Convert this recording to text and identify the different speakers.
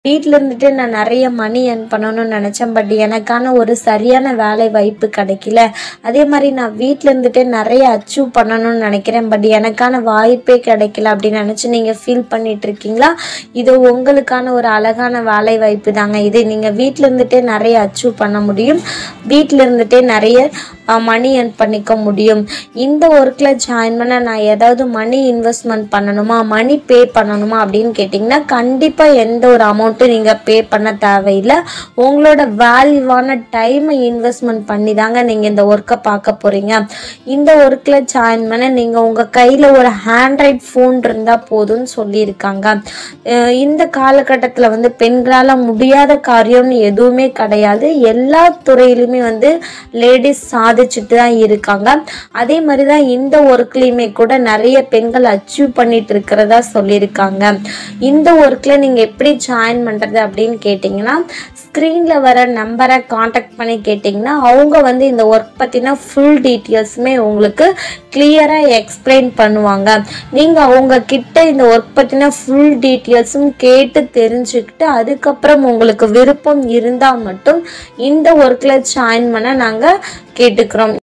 Speaker 1: வீட்டில் இருந்துட்டு நான் நிறைய மணி earn பண்ணணும்னு நினச்சேன் பட் எனக்கான ஒரு சரியான வேலை வாய்ப்பு கிடைக்கல அதே மாதிரி நான் வீட்டில் இருந்துட்டு நிறைய அச்சீவ் பண்ணணும்னு நினைக்கிறேன் பட் எனக்கான வாய்ப்பே கிடைக்கல அப்படின்னு நினச்சி நீங்கள் ஃபீல் பண்ணிட்டு இருக்கீங்களா இது உங்களுக்கான ஒரு அழகான வேலை வாய்ப்பு தாங்க இது நீங்கள் வீட்டில் இருந்துட்டே நிறைய அச்சீவ் பண்ண முடியும் வீட்டில் இருந்துட்டே நிறைய மணி earn பண்ணிக்க முடியும் இந்த ஒர்க்கில் ஜாயின் பண்ண நான் ஏதாவது மணி இன்வெஸ்ட்மெண்ட் பண்ணணுமா மணி பே பண்ணணுமா அப்படின்னு கேட்டிங்கன்னா கண்டிப்பாக எந்த ஒரு அமௌண்ட்டும் நீங்கள் பே பண்ண தேவையில்லை உங்களோட வேல்யூவான டைமை இன்வெஸ்ட்மெண்ட் பண்ணி தாங்க நீங்கள் இந்த ஒர்க்கை பார்க்க போகிறீங்க இந்த ஒர்க்கில் ஜாயின் பண்ண நீங்கள் உங்கள் கையில் ஒரு ஹேண்ட்ரைட் ஃபோன் இருந்தால் போதும்னு சொல்லியிருக்காங்க அஹ் இந்த காலகட்டத்தில் வந்து பெண்களால் முடியாத காரியம்னு எதுவுமே கிடையாது எல்லா துறையிலுமே வந்து லேடிஸ் சாதிச்சுட்டு தான் இருக்காங்க அதே மாதிரி தான் இந்த ஒர்க்லேயுமே கூட நிறைய பெண்கள் அச்சீவ் பண்ணிட்டு இருக்கிறதா சொல்லியிருக்காங்க இந்த ஒர்க்கில் நீங்கள் எப்படி ஜாயின் பண்ணுறது அப்படின்னு கேட்டிங்கன்னா ஸ்க்ரீனில் வர நம்பரை காண்டாக்ட் பண்ணி கேட்டிங்கன்னா அவங்க வந்து இந்த ஒர்க் பற்றின ஃபுல் டீட்டெயில்ஸுமே உங்களுக்கு கிளியராக எக்ஸ்பிளைன் பண்ணுவாங்க நீங்கள் அவங்க கிட்ட இந்த ஒர்க் பற்றின ஃபுல் டீட்டெயில்ஸும் கேட்டு தெரிஞ்சுக்கிட்டு அதுக்கப்புறம் உங்களுக்கு விருப்பம் இருந்தால் மட்டும் இந்த ஒர்க்கில் ஜாயின் பண்ண நாங்கள் கேட்டுக்கிறோம்